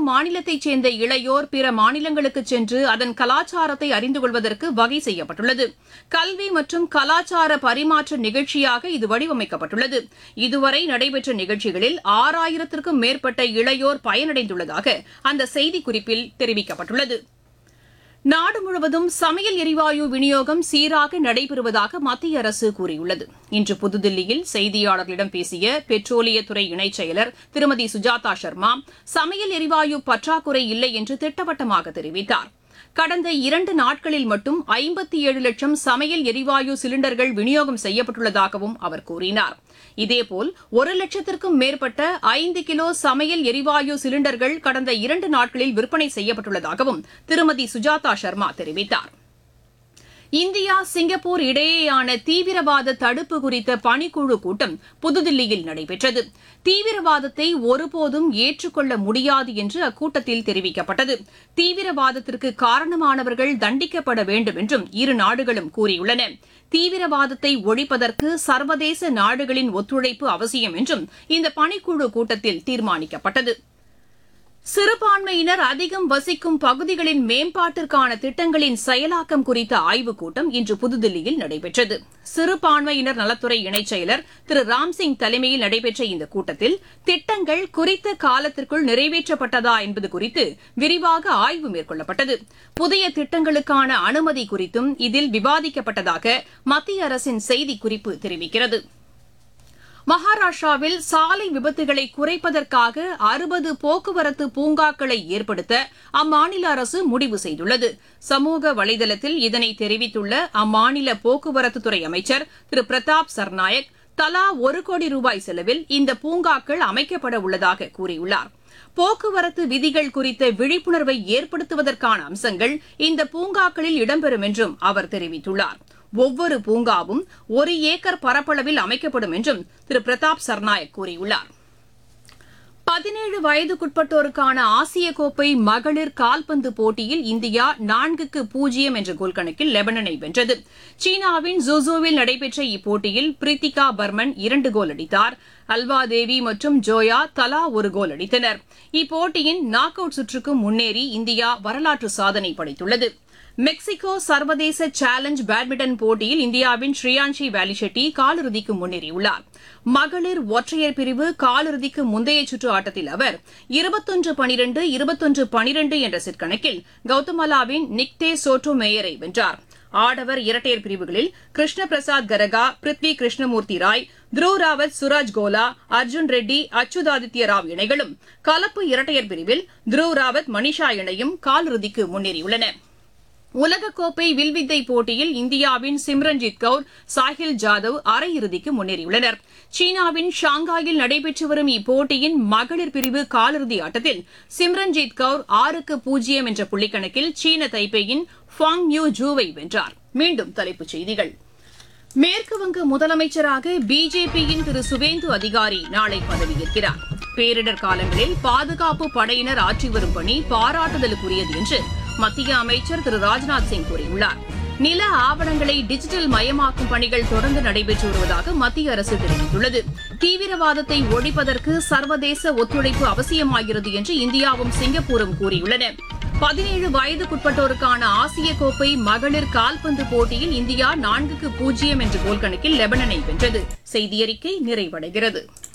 மாநிலத்தைச் சேர்ந்த இளையோர் பிற மாநிலங்களுக்கு சென்று அதன் கலாச்சாரத்தை அறிந்து கொள்வதற்கு வகை செய்யப்பட்டுள்ளது கல்வி மற்றும் கலாச்சார பரிமாற்ற நிகழ்ச்சியாக இது வடிவமைக்கப்பட்டுள்ளது இதுவரை நடைபெற்ற நிகழ்ச்சிகளில் ஆறாயிரத்திற்கும் மேற்பட்ட இளையோர் பயனடைந்துள்ளதாக அந்த செய்திக்குறிப்பில் தெரிவிக்கப்பட்டுள்ளது நாடு முழுவதும் சமையல் எரிவாயு விநியோகம் சீராக நடைபெறுவதாக மத்திய அரசு கூறியுள்ளது இன்று புதுதில்லியில் செய்தியாளர்களிடம் பேசிய பெட்ரோலியத்துறை இணைச் செயலர் திருமதி சுஜாதா சர்மா சமையல் எரிவாயு பற்றாக்குறை இல்லை என்று திட்டவட்டமாக தெரிவித்தார் கடந்த இரண்டு நாட்களில் மட்டும் ஐம்பத்தி ஏழு லட்சம் சமையல் எரிவாயு சிலிண்டர்கள் விநியோகம் செய்யப்பட்டுள்ளதாகவும் அவர் கூறினார் இதேபோல் ஒரு லட்சத்திற்கும் மேற்பட்ட ஐந்து கிலோ சமையல் எரிவாயு சிலிண்டர்கள் கடந்த இரண்டு நாட்களில் விற்பனை செய்யப்பட்டுள்ளதாகவும் திருமதி சுஜாதா சர்மா தெரிவித்தார் இந்தியா சிங்கப்பூர் இடையேயான தீவிரவாத தடுப்பு குறித்த பணிக்குழு கூட்டம் புதுதில்லியில் நடைபெற்றது தீவிரவாதத்தை ஒருபோதும் ஏற்றுக்கொள்ள முடியாது என்று அக்கூட்டத்தில் தெரிவிக்கப்பட்டது தீவிரவாதத்திற்கு காரணமானவர்கள் தண்டிக்கப்பட வேண்டும் என்றும் இரு நாடுகளும் கூறியுள்ளன தீவிரவாதத்தை ஒழிப்பதற்கு சர்வதேச நாடுகளின் ஒத்துழைப்பு அவசியம் என்றும் இந்த பணிக்குழு கூட்டத்தில் தீர்மானிக்கப்பட்டது சிறுபான்மையினர் அதிகம் வசிக்கும் பகுதிகளின் மேம்பாட்டிற்கான திட்டங்களின் செயலாக்கம் குறித்த ஆய்வுக் கூட்டம் இன்று புதுதில்லியில் நடைபெற்றது சிறுபான்மையினர் நலத்துறை இணைச் செயலர் திரு ராம்சிங் தலைமையில் நடைபெற்ற இந்த கூட்டத்தில் திட்டங்கள் குறித்த காலத்திற்குள் நிறைவேற்றப்பட்டதா என்பது குறித்து விரிவாக ஆய்வு மேற்கொள்ளப்பட்டது புதிய திட்டங்களுக்கான அனுமதி குறித்தும் இதில் விவாதிக்கப்பட்டதாக மத்திய அரசின் செய்திக்குறிப்பு தெரிவிக்கிறது மகாராஷ்டிராவில் சாலை விபத்துகளை குறைப்பதற்காக அறுபது போக்குவரத்து பூங்காக்களை ஏற்படுத்த அம்மாநில அரசு முடிவு செய்துள்ளது சமூக வலைதளத்தில் இதனை தெரிவித்துள்ள அம்மாநில போக்குவரத்துத்துறை அமைச்சர் திரு பிரதாப் சர்நாயக் தலா ஒரு கோடி ரூபாய் செலவில் இந்த பூங்காக்கள் அமைக்கப்பட உள்ளதாக கூறியுள்ளார் போக்குவரத்து விதிகள் குறித்த விழிப்புணர்வை ஏற்படுத்துவதற்கான அம்சங்கள் இந்த பூங்காக்களில் இடம்பெறும் என்றும் அவர் தெரிவித்துள்ளார் ஒவ்வொரு பூங்காவும் ஒரு ஏக்கர் பரப்பளவில் அமைக்கப்படும் என்றும் திரு பிரதாப் சர்நாயக் கூறியுள்ளார் பதினேழு வயதுக்குட்பட்டோருக்கான ஆசிய கோப்பை மகளிர் கால்பந்து போட்டியில் இந்தியா நான்குக்கு பூஜ்ஜியம் என்ற கோல் கணக்கில் லெபனனை வென்றது சீனாவின் ஜூசூவில் நடைபெற்ற இப்போட்டியில் பிரீத்திகா பர்மன் இரண்டு கோல் அடித்தார் அல்வா தேவி மற்றும் ஜோயா தலா ஒரு கோல் அடித்தனர் இப்போட்டியின் நாக் அவுட் சுற்றுக்கு முன்னேறி இந்தியா வரலாற்று சாதனை படைத்துள்ளது மெக்சிகோ சர்வதேச சேலஞ்ச் பேட்மிண்டன் போட்டியில் இந்தியாவின் ஸ்ரீயான்ஷி வேலிஷெட்டி காலிறுதிக்கு முன்னேறியுள்ளார் மகளிர் ஒற்றையர் பிரிவு காலிறுதிக்கு முந்தைய சுற்று ஆட்டத்தில் அவர் இருபத்தொன்று பனிரெண்டு இருபத்தொன்று பனிரெண்டு என்ற செட் கணக்கில் கௌதமலாவின் நிக்தே சோட்டோ மேயரை வென்றார் ஆடவர் இரட்டையர் பிரிவுகளில் கிருஷ்ண பிரசாத் கரகா பிருத்வி கிருஷ்ணமூர்த்தி ராய் த்ருவ் ராவத் சுராஜ் கோலா அர்ஜுன் ரெட்டி அச்சுதாதித்ய ராவ் இணைகளும் கலப்பு இரட்டையர் பிரிவில் த்ருவ் ராவத் மணிஷா இணையும் காலிறுதிக்கு முன்னேறியுள்ளன உலகக்கோப்பை வில்வித்தை போட்டியில் இந்தியாவின் சிம்ரன்ஜித் கவுர் சாஹில் ஜாதவ் அரையிறுதிக்கு முன்னேறியுள்ளனர் சீனாவின் ஷாங்காயில் நடைபெற்று வரும் இப்போட்டியின் மகளிர் பிரிவு காலிறுதி ஆட்டத்தில் சிம்ரன்ஜித் கவுர் ஆறுக்கு பூஜ்ஜியம் என்ற புள்ளிக்கணக்கில் சீன தைப்பேயின் ஃபாங் யூ ஜூவை வென்றார் மீண்டும் தலைப்புச் செய்திகள் மேற்குவங்க முதலமைச்சராக பிஜேபியின் திரு சுவேந்து அதிகாரி நாளை பதவியேற்கிறார் பேரிடர் காலங்களில் பாதுகாப்பு படையினர் ஆற்றி வரும் பணி பாராட்டுதலுக்குரியது என்று மத்திய அமைச்சர் திரு ராஜ்நாத் சிங் கூறியுள்ளார் நில ஆவணங்களை டிஜிட்டல் மயமாக்கும் பணிகள் தொடர்ந்து நடைபெற்று வருவதாக மத்திய அரசு தெரிவித்துள்ளது தீவிரவாதத்தை ஒழிப்பதற்கு சர்வதேச ஒத்துழைப்பு அவசியமாகிறது என்று இந்தியாவும் சிங்கப்பூரும் கூறியுள்ளன பதினேழு வயதுக்குட்பட்டோருக்கான ஆசிய கோப்பை மகளிர் கால்பந்து போட்டியில் இந்தியா நான்குக்கு பூஜ்ஜியம் என்ற கோல் கணக்கில் லெபனனை வென்றது செய்தியறிக்கை நிறைவடைகிறது